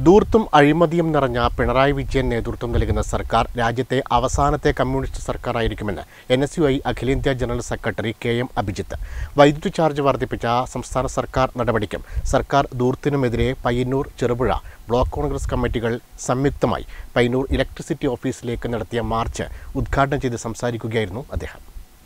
ദൂർത്തും അഴിമതിയും നിറഞ്ഞ പിണറായി വിജയൻ നേതൃത്വം നൽകുന്ന സർക്കാർ രാജ്യത്തെ അവസാനത്തെ കമ്മ്യൂണിസ്റ്റ് സർക്കാരായിരിക്കുമെന്ന് എൻ എസ് യു ഐ അഖിലേന്ത്യാ general secretary K M Abhijith വൈദ്യുതി ചാർജ് വർദ്ധിപ്പിച്ച സംസ്ഥാന സർക്കാർ നടപടിക്കും സർക്കാർ ദൂർത്തിനുമെതിരെ പയ്യന്നൂർ ചെറുപുഴ ബ്ലോക്ക് കോൺഗ്രസ് കമ്മിറ്റികൾ സംയുക്തമായി പയ്യന്നൂർ ഇലക്ട്രിസിറ്റി ഓഫീസിലേക്ക് നടത്തിയ മാർച്ച് ഉദ്ഘാടനം ചെയ്ത് സംസാരിക്കുകയായിരുന്നു അദ്ദേഹം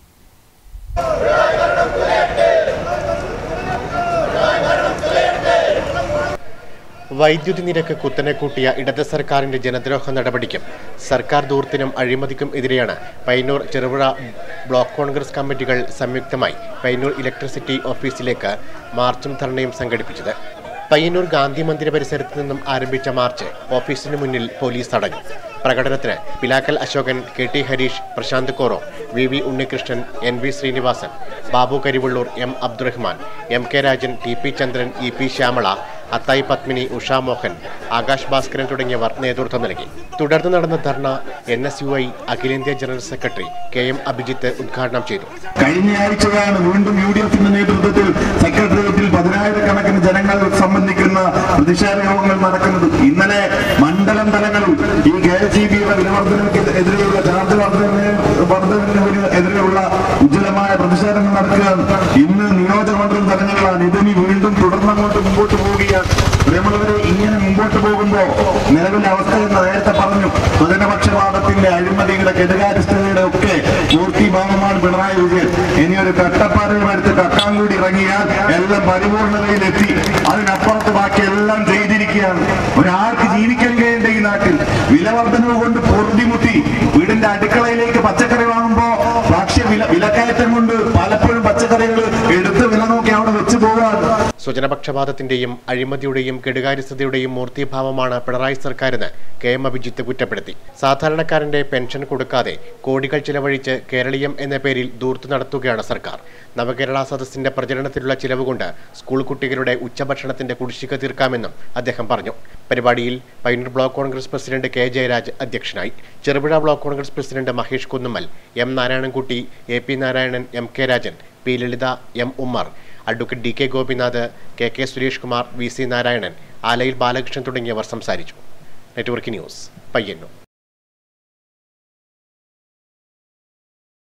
വൈദ്യുതി നിരക്ക് കുത്തനെ കൂട്ടിയ ഇടത് സർക്കാരിന്റെ ജനദ്രോഹ നടപടിക്കും സർക്കാർ ദൂർത്തിനും അഴിമതിക്കും എതിരെയാണ് പയ്യന്നൂർ ചെറുപുഴ ബ്ലോക്ക് കോൺഗ്രസ് കമ്മിറ്റികൾ സംയുക്തമായി പയ്യന്നൂർ ഇലക്ട്രിസിറ്റി ഓഫീസിലേക്ക് മാർച്ചും ധർണയും സംഘടിപ്പിച്ചത് പയ്യന്നൂർ ഗാന്ധി മന്ദിര പരിസരത്ത് നിന്നും ആരംഭിച്ച മാർച്ച് ഓഫീസിന് മുന്നിൽ പോലീസ് തടഞ്ഞു പ്രകടനത്തിന് Pilakkal Ashokan K T Harish Prasanth Koro V V Unnikrishnan N V Srinivasan Babu Karivellur M Abdurahman M K Rajan T P Chandran E P Shyamala Athayi Padmini Usha Mohan Akash Bhaskaran തുടങ്ങിയവർ നേതൃത്വം നൽകി തുടർന്ന് നടന്ന dharna N S U I അഖിലേന്ത്യാ general secretary K M Abhijith ഉദ്ഘാടനം ചെയ്തു കഴിഞ്ഞ ആഴ്ചയാണ് വീണ്ടും യു ഡി എഫിന്റെ നേതൃത്വത്തിൽ സെക്രട്ടേറിയറ്റിൽ പതിനായിരക്കണക്കിന് ജനങ്ങൾ സംബന്ധിക്കുന്ന പ്രതിഷേധ യോഗങ്ങൾ നടക്കുന്നത് ഇന്നലെ മണ്ഡലം തലങ്ങളിൽ ഈ കെ എസ് ഇ ബിയുടെ വിലവർദ്ധനയ്ക്കെതിരെയുള്ള ചാർജ് വർദ്ധന വർദ്ധനവിന് എതിരെയുള്ള ഉജ്ജ്വലമായ പ്രതിഷേധങ്ങൾ നടക്കുകയാണ് ഇന്ന് നിയോജകമണ്ഡലം തലങ്ങളിലാണ് ഇതിനി വീണ്ടും തുടർന്നങ്ങോട്ട് മുമ്പോട്ട് പോവുകയാണ് പ്രിയമുള്ളവരെ ഇങ്ങനെ മുമ്പോട്ട് പോകുമ്പോ നിലവിലെ അവസ്ഥ എന്ന് നേരത്തെ പറഞ്ഞു സ്വജനപക്ഷപാതത്തിന്റെ അഴിമതിയുടെ കെടുകാര്യസ്ഥതയുടെ ഒക്കെ പൂർത്തിഭാഗമാണ് പിണറായി വിജയൻ ഇനി ഒരു കട്ടപ്പാറയുമെടുത്ത് കക്കാൻ കൂടി ഇറങ്ങിയാൽ എല്ലാം പരിപൂർണതയിലെത്തി അതിനപ്പുറത്ത് ബാക്കി എല്ലാം ചെയ്തിരിക്കുകയാണ് ഒരാൾക്ക് ജീവിക്കാൻ കഴിയേണ്ട ഈ നാട്ടിൽ വിലവർദ്ധനവ് കൊണ്ട് പൊറുതിമുട്ടി വീടിന്റെ അടുക്കളയിലേക്ക് പച്ചക്കറി വാങ്ങുമ്പോ ഭക്ഷ്യ വില വിലക്കയറ്റം കൊണ്ട് പലപ്പോഴും പച്ചക്കറികൾ എടുത്ത് വില നോക്കി അവിടെ വെച്ച് പോകാൻ സ്വജനപക്ഷപാതത്തിന്റെയും അഴിമതിയുടെയും കെടുകാര്യസ്ഥതയുടെയും മൂർത്തിഭാവമാണ് പിണറായി സർക്കാരെന്ന് കെ എം അഭിജിത്ത് കുറ്റപ്പെടുത്തി സാധാരണക്കാരന്റെ പെൻഷൻ കൊടുക്കാതെ കോടികൾ ചിലവഴിച്ച് കേരളീയം എന്ന പേരിൽ ദൂർത്ത് നടത്തുകയാണ് സർക്കാർ നവകേരള സദസ്സിന്റെ പ്രചരണത്തിലുള്ള ചിലവ് കൊണ്ട് സ്കൂൾ കുട്ടികളുടെ ഉച്ചഭക്ഷണത്തിന്റെ കുടിശ്ശിക തീർക്കാമെന്നും അദ്ദേഹം പറഞ്ഞു പരിപാടിയിൽ Payyanur block Congress president K Jayaraj അധ്യക്ഷനായി Cherupuzha block Congress president Mahesh Kunnummal M Narayanankutty A P Narayanan M K Rajan P Lalitha M Ummer advocate D K Gopinath K K Suresh Kumar V C Narayanan Alayil Balakrishnan തുടങ്ങിയവർ സംസാരിച്ചു നെറ്റ്വർക്ക് ന്യൂസ് പയ്യന്നൂർ